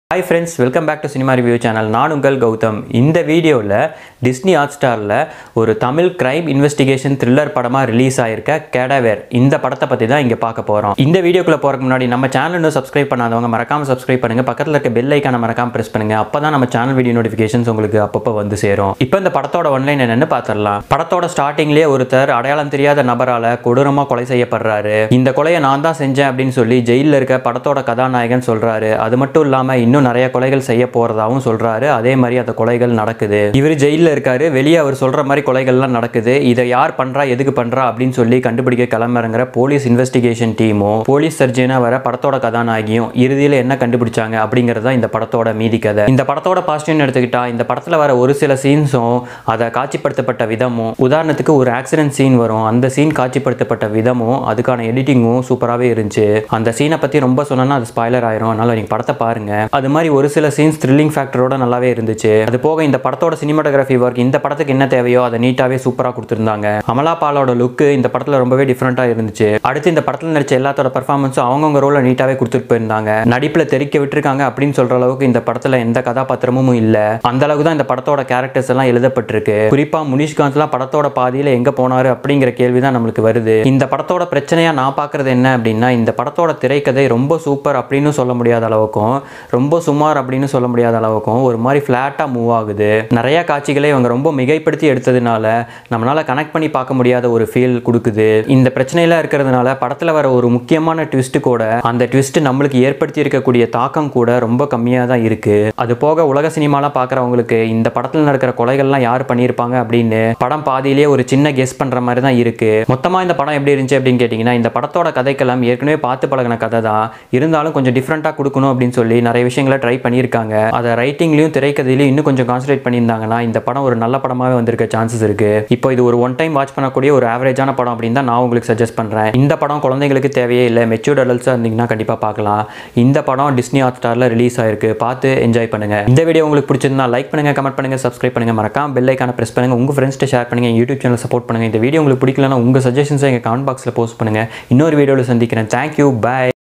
hi friends welcome back to cinema review channel நான் உங்கள் கௌதம் இந்த வீடியோவில் டிஸ்னி ஹாட் ஸ்டாரில் ஒரு தமிழ் கிரைம் இன்வெஸ்டிகேஷன் த்ரில்லர் படமாக ரிலீஸ் ஆயிருக்க கேடாவேர் இந்த படத்தை பற்றி தான் இங்கே பார்க்க போகிறோம் இந்த வீடியோக்குள்ளே போகிறதுக்கு முன்னாடி நம்ம சேனல் இன்னும் சப்ஸ்கிரைப் பண்ணாதவங்க மறக்காமல் சப்ஸ்கிரைப் பண்ணுங்கள் பக்கத்தில் இருக்க பெல் ஐக்கான மறக்காமல் ப்ரெஸ் பண்ணுங்கள் அப்போ தான் நம்ம சேனல் வீடியோ நோட்டிஃபிகேஷன்ஸ் உங்களுக்கு அப்பப்போ வந்து சேரும் இப்போ இந்த படத்தோட ஒன்லைன் என்னென்னு பார்த்துடலாம் படத்தோட ஸ்டார்டிங்லேயே ஒருத்தர் அடையாளம் தெரியாத நபரால் கொடூரமாக கொலை செய்யப்படுறாரு இந்த கொலையை நான் தான் செஞ்சேன் அப்படின்னு சொல்லி ஜெயிலில் இருக்க படத்தோட கதாநாயகன் சொல்கிறாரு அது மட்டும் இல்லாமல் இன்னும் நிறைய கொலைகள் செய்ய போகிறதாவும் சொல்கிறாரு அதே மாதிரி அந்த கொலைகள் நடக்குது இவர் ஜெயிலில் இருக்காரு வெளியே அவர் சொல்கிற மாதிரி கொலைகள்லாம் நடக்குது இதை யார் பண்ணுறா எதுக்கு பண்ணுறா அப்படின்னு சொல்லி கண்டுபிடிக்க கிளம்புறங்கிற போலீஸ் இன்வெஸ்டிகேஷன் டீமும் போலீஸ் சர்ஜனாக வர படத்தோட கதாநாயகியும் இறுதியில் என்ன கண்டுபிடிச்சாங்க அப்படிங்கிறது தான் இந்த படத்தோட மீதி கதை இந்த படத்தோட பாசிட்டிவ்னு எடுத்துக்கிட்டா இந்த படத்தில் வர ஒரு சில சீன்ஸும் அதை காட்சிப்படுத்தப்பட்ட விதமும் உதாரணத்துக்கு ஒரு ஆக்சிடென்ட் சீன் வரும் அந்த சீன் காட்சிப்படுத்தப்பட்ட விதமும் அதுக்கான எடிட்டிங்கும் சூப்பராகவே இருந்துச்சு அந்த சீனை பற்றி ரொம்ப சொன்னோன்னா அது ஸ்பாய்லர் ஆயிரும் அதனால நீங்கள் படத்தை பாருங்க அது மாதிரி ஒரு சில சீன்ஸ் த்ரில்லிங் ஃபேக்டரோட நல்லாவே இருந்துச்சு அது போக இந்த படத்தோட சினிமாட்டோகிராஃபி ஒர்க் இந்த படத்துக்கு என்ன தேவையோ அதை நீட்டாவே சூப்பராக கொடுத்துருந்தாங்க அமலா பாலோட லுக்கு இந்த படத்தில் ரொம்பவே டிஃப்ரெண்ட்டாக இருந்துச்சு அடுத்து இந்த படத்தில் நடிச்ச எல்லாத்தோட பர்ஃபார்மன்ஸும் அவங்கவுங்க ரோலை நீட்டாவே கொடுத்துட்டு போயிருந்தாங்க நடிப்பில் தெறிக்க விட்டுருக்காங்க அப்படின்னு சொல்ற அளவுக்கு இந்த படத்தில் எந்த கதாபாத்திரமும் இல்லை அந்த அளவுக்கு தான் இந்த படத்தோட கேரக்டர்ஸ் எல்லாம் எழுதப்பட்டிருக்கு குறிப்பாக முனிஷ்காந்த்லாம் படத்தோட பாதியில் எங்கே போனாரு அப்படிங்கிற கேள்வி தான் நம்மளுக்கு வருது இந்த படத்தோட பிரச்சனையாக நான் பார்க்குறது என்ன அப்படின்னா இந்த படத்தோட திரைக்கதை ரொம்ப சூப்பர் அப்படின்னு சொல்ல முடியாத அளவுக்கும் ரொம்ப சுமார் அப்படின்னு சொல்ல முடியாத அளவுக்கும் ஒரு மாதிரி ஃப்ளாட்டாக மூவ் ஆகுது நிறைய காட்சிகளை இவங்க ரொம்ப மிகைப்படுத்தி எடுத்ததுனால நம்மளால் கனெக்ட் பண்ணி பார்க்க முடியாத ஒரு ஃபீல் கொடுக்குது இந்த பிரச்சனையெல்லாம் இருக்கிறதுனால படத்தில் வர ஒரு முக்கியமான ட்விஸ்ட் கூட அந்த ட்விஸ்ட் நம்மளுக்கு ஏற்படுத்தி இருக்கக்கூடிய தாக்கம் கூட ரொம்ப கம்மியாக தான் இருக்கு அது போக உலக சினிமாலாம் பார்க்குறவங்களுக்கு இந்த படத்தில் நடக்கிற கொலைகள்லாம் யார் பண்ணியிருப்பாங்க அப்படின்னு படம் பாதியிலேயே ஒரு சின்ன கெஸ் பண்ணுற மாதிரி தான் இருக்கு மொத்தமாக இந்த படம் எப்படி இருந்துச்சு அப்படின்னு கேட்டிங்கன்னா இந்த படத்தோட கதைக்கெல்லாம் ஏற்கனவே பார்த்து பழகின கதை தான் இருந்தாலும் கொஞ்சம் டிஃப்ரெண்ட்டாக கொடுக்கணும் அப்படின்னு சொல்லி நிறைய விஷயங்களை ட்ரை பண்ணியிருக்காங்க அதை ரைட்டிங்லையும் திரைக்கதையிலையும் இன்னும் கொஞ்சம் கான்சன்ட்ரேட் பண்ணியிருந்தாங்கன்னா இந்த படம் ஒரு நல்ல படமாகவே வந்திருக்க சான்சஸ் இருக்கு இப்போ இது ஒரு ஒன் டைம் வாட்ச் பண்ணக்கூடிய ஒரு ஆவரேஜான படம் அப்படின்னு தான் நான் உங்களுக்கு சஜஸ்ட் பண்ணுறேன் இந்த படம் குழந்தைங்களுக்கு தேவையே இல்லை மெச்சூர்ட் அடல்ட்ஸாக இருந்தீங்கன்னா கண்டிப்பாக பார்க்கலாம் இந்த படம் டிஸ்னி ஹாட் ஸ்டாரில் ரிலீஸ் ஆயிருக்கு பார்த்து என்ஜாய் பண்ணுங்க இந்த வீடியோ உங்களுக்கு பிடிச்சிருந்தா லைக் பண்ணுங்க கமெண்ட் பண்ணுங்க சப்ஸ்கிரைப் பண்ணுங்க மறக்காம பெல் ஐக்கான பிரஸ் பண்ணுங்க உங்க ஃப்ரெண்ட்ஸ்ட்டு ஷேர் பண்ணுங்க யூடியூப் சேனல் சப்போர்ட் பண்ணுங்க இந்த வீடியோ உங்களுக்கு பிடிக்கலன்னா உங்க சஜஷன்ஸை எங்கள் கமெண்ட் பாக்ஸில் போஸ்ட் பண்ணுங்க இன்னொரு வீடியோவில் சந்திக்கிறேன் தேங்க்யூ பை